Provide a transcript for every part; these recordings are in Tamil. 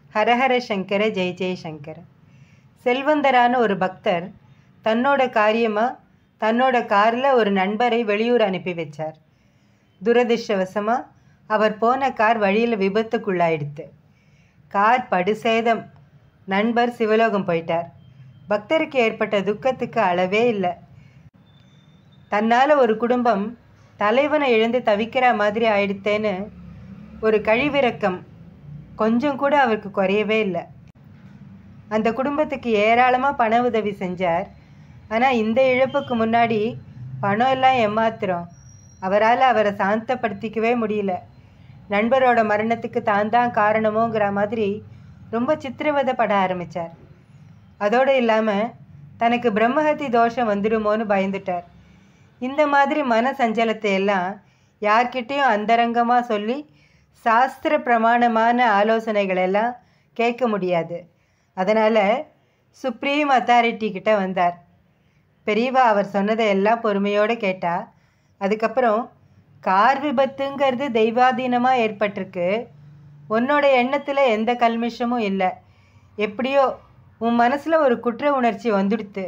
ஹரஹர சங்கர ஜெய் ஜெய் சங்கர செல்வந்தரான ஒரு பக்தர் தன்னோட காரியமாக தன்னோட காரில் ஒரு நண்பரை வெளியூர் அனுப்பி வச்சார் துரதிர்ஷ்டவசமாக அவர் போன கார் வழியில் விபத்துக்குள்ளாயிடுத்து கார் படுசேதம் நண்பர் சிவலோகம் போயிட்டார் பக்தருக்கு ஏற்பட்ட துக்கத்துக்கு அளவே இல்லை தன்னால் ஒரு குடும்பம் தலைவனை இழந்து தவிக்கிற மாதிரி ஆயிடுத்தேன்னு ஒரு கழிவிறக்கம் கொஞ்சம் கூட அவருக்கு குறையவே இல்லை அந்த குடும்பத்துக்கு ஏராளமாக பண உதவி செஞ்சார் ஆனால் இந்த இழப்புக்கு முன்னாடி பணம் எல்லாம் ஏமாத்திரம் அவரால் அவரை சாந்தப்படுத்திக்கவே முடியல நண்பரோட மரணத்துக்கு தான் தான் காரணமோங்கிற மாதிரி ரொம்ப சித்திரவதைப்பட ஆரம்பித்தார் அதோடு இல்லாமல் தனக்கு பிரம்மஹத்தி தோஷம் வந்துடுமோன்னு பயந்துட்டார் இந்த மாதிரி மன சஞ்சலத்தை எல்லாம் யார்கிட்டேயும் அந்தரங்கமாக சொல்லி சாஸ்திர பிரமாணமான ஆலோசனைகள் எல்லாம் கேட்க முடியாது அதனால் சுப்ரீம் அத்தாரிட்டி கிட்ட வந்தார் பெரியவா அவர் சொன்னதை எல்லாம் பொறுமையோடு கேட்டா அதுக்கப்புறம் கார் விபத்துங்கிறது தெய்வாதீனமாக ஏற்பட்டிருக்கு உன்னோட எண்ணத்தில் எந்த கல்மிஷமும் இல்லை எப்படியோ உன் மனசில் ஒரு குற்ற உணர்ச்சி வந்துடுத்து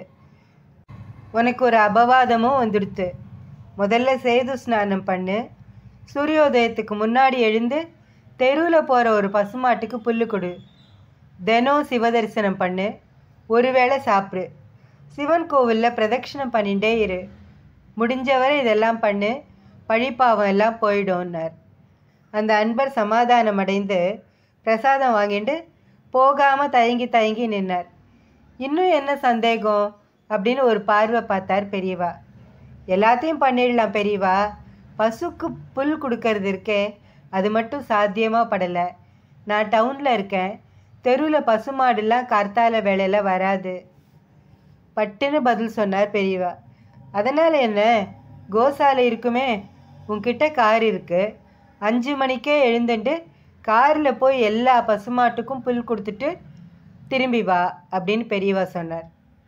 உனக்கு ஒரு அபவாதமும் வந்துடுத்து முதல்ல சேது ஸ்நானம் பண்ணு சூரியோதயத்துக்கு முன்னாடி எழுந்து தெருவில் போகிற ஒரு பசுமாட்டுக்கு புல்லு கொடு தினம் சிவதரிசனம் பண்ணு ஒருவேளை சாப்பிடு சிவன் கோவிலில் பிரதட்சிணம் பண்ணிகிட்டே இரு முடிஞ்சவரை இதெல்லாம் பண்ணு பழிப்பாவம் எல்லாம் போயிடும்னார் அந்த அன்பர் சமாதானம் அடைந்து பிரசாதம் வாங்கிட்டு போகாமல் தயங்கி தயங்கி நின்னார் இன்னும் என்ன சந்தேகம் அப்படின்னு ஒரு பார்வை பார்த்தார் பெரியவா எல்லாத்தையும் பண்ணிடலாம் பெரியவா பசுக்கு புல் கொடுக்கறது இருக்கே அது மட்டும் சாத்தியமாக படலை நான் டவுனில் இருக்கேன் தெருவில் பசுமாடுலாம் கர்த்தால வேலையில் வராது பட்டுன்னு பதில் சொன்னார் பெரியவா அதனால் என்ன கோசாலை இருக்குமே உன்கிட்ட கார் இருக்கு அஞ்சு மணிக்கே எழுந்துட்டு காரில் போய் எல்லா பசுமாட்டுக்கும் புல் கொடுத்துட்டு திரும்பி வா அப்படின்னு பெரியவா சொன்னார்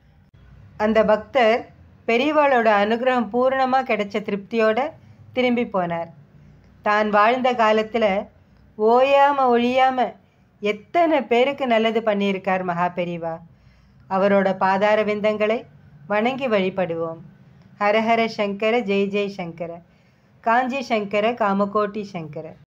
அந்த பக்தர் பெரியவாளோட அனுகிரகம் பூரணமாக கிடைச்ச திருப்தியோட திரும்பி போனார் தான் வாழ்ந்த காலத்தில் ஓயாம ஒழியாம எத்தனை பேருக்கு நல்லது பண்ணியிருக்கார் மகா பெரியவா அவரோட பாதார விந்தங்களை வணங்கி வழிபடுவோம் ஹரஹர சங்கர ஜெய் ஜெய் சங்கர காஞ்சி சங்கர காமகோட்டி சங்கர